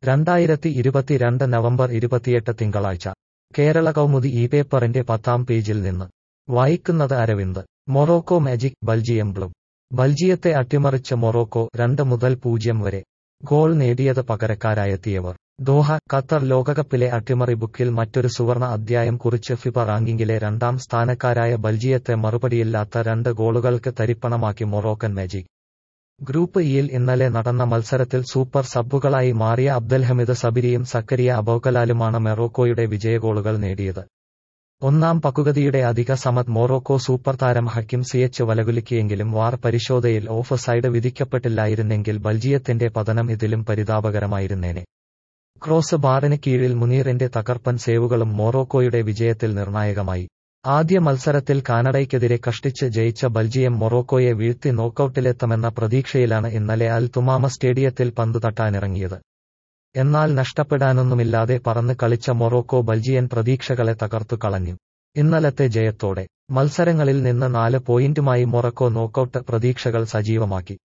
രണ്ടായിരത്തി ഇരുപത്തിരണ്ട് നവംബർ ഇരുപത്തിയെട്ട് തിങ്കളാഴ്ച കേരള കൗമുദി ഈ പേപ്പറിന്റെ പത്താം പേജിൽ നിന്ന് വായിക്കുന്നത് Aravind Morocco magic Belgium blue ബൽജിയത്തെ അട്ടിമറിച്ച മൊറോക്കോ രണ്ട് മുതൽ പൂജ്യം വരെ ഗോൾ നേടിയത് പകരക്കാരായെത്തിയവർ ദോഹ ഖത്തർ ലോകകപ്പിലെ അട്ടിമറി ബുക്കിൽ മറ്റൊരു സുവർണ അധ്യായം കുറിച്ച് ഫിഫ റാങ്കിങ്ങിലെ രണ്ടാം സ്ഥാനക്കാരായ ബൽജിയത്തെ മറുപടിയില്ലാത്ത രണ്ട് ഗോളുകൾക്ക് തരിപ്പണമാക്കി മൊറോക്കൻ മാജിക് ഗ്രൂപ്പ് ഇയിൽ ഇന്നലെ നടന്ന മത്സരത്തിൽ സൂപ്പർ സബ്ബുകളായി മാറിയ അബ്ദൽഹമിദ് സബിരിയും സക്കരിയ അബൌക്കലാലുമാണ് മൊറോക്കോയുടെ വിജയഗോളുകൾ നേടിയത് ഒന്നാം പകുതിയുടെ അധിക സമത് മൊറോക്കോ സൂപ്പർ താരം ഹക്കിം സിയച്ച് വലകുലുക്കിയെങ്കിലും വാർ പരിശോധയിൽ ഓഫ് സൈഡ് വിധിക്കപ്പെട്ടില്ലായിരുന്നെങ്കിൽ ബൽജിയത്തിന്റെ പതനം ഇതിലും പരിതാപകരമായിരുന്നേനെ ക്രോസ് ബാറിന് കീഴിൽ മുനീറിന്റെ തകർപ്പൻ സേവുകളും മൊറോക്കോയുടെ വിജയത്തിൽ നിർണായകമായി ആദ്യ മത്സരത്തിൽ കാനഡയ്ക്കെതിരെ കഷ്ടിച്ച് ജയിച്ച ബൽജിയം മൊറോക്കോയെ വീഴ്ത്തി നോക്കൌട്ടിലെത്തുമെന്ന പ്രതീക്ഷയിലാണ് ഇന്നലെ അൽ തുമാമ സ്റ്റേഡിയത്തിൽ പന്തു തട്ടാനിറങ്ങിയത് എന്നാൽ നഷ്ടപ്പെടാനൊന്നുമില്ലാതെ പറന്ന് കളിച്ച മൊറോക്കോ ബൽജിയൻ പ്രതീക്ഷകളെ തകർത്തു കളഞ്ഞു ഇന്നലത്തെ ജയത്തോടെ മത്സരങ്ങളിൽ നിന്ന് നാല് പോയിന്റുമായി മൊറക്കോ നോക്കൌട്ട് പ്രതീക്ഷകൾ സജീവമാക്കി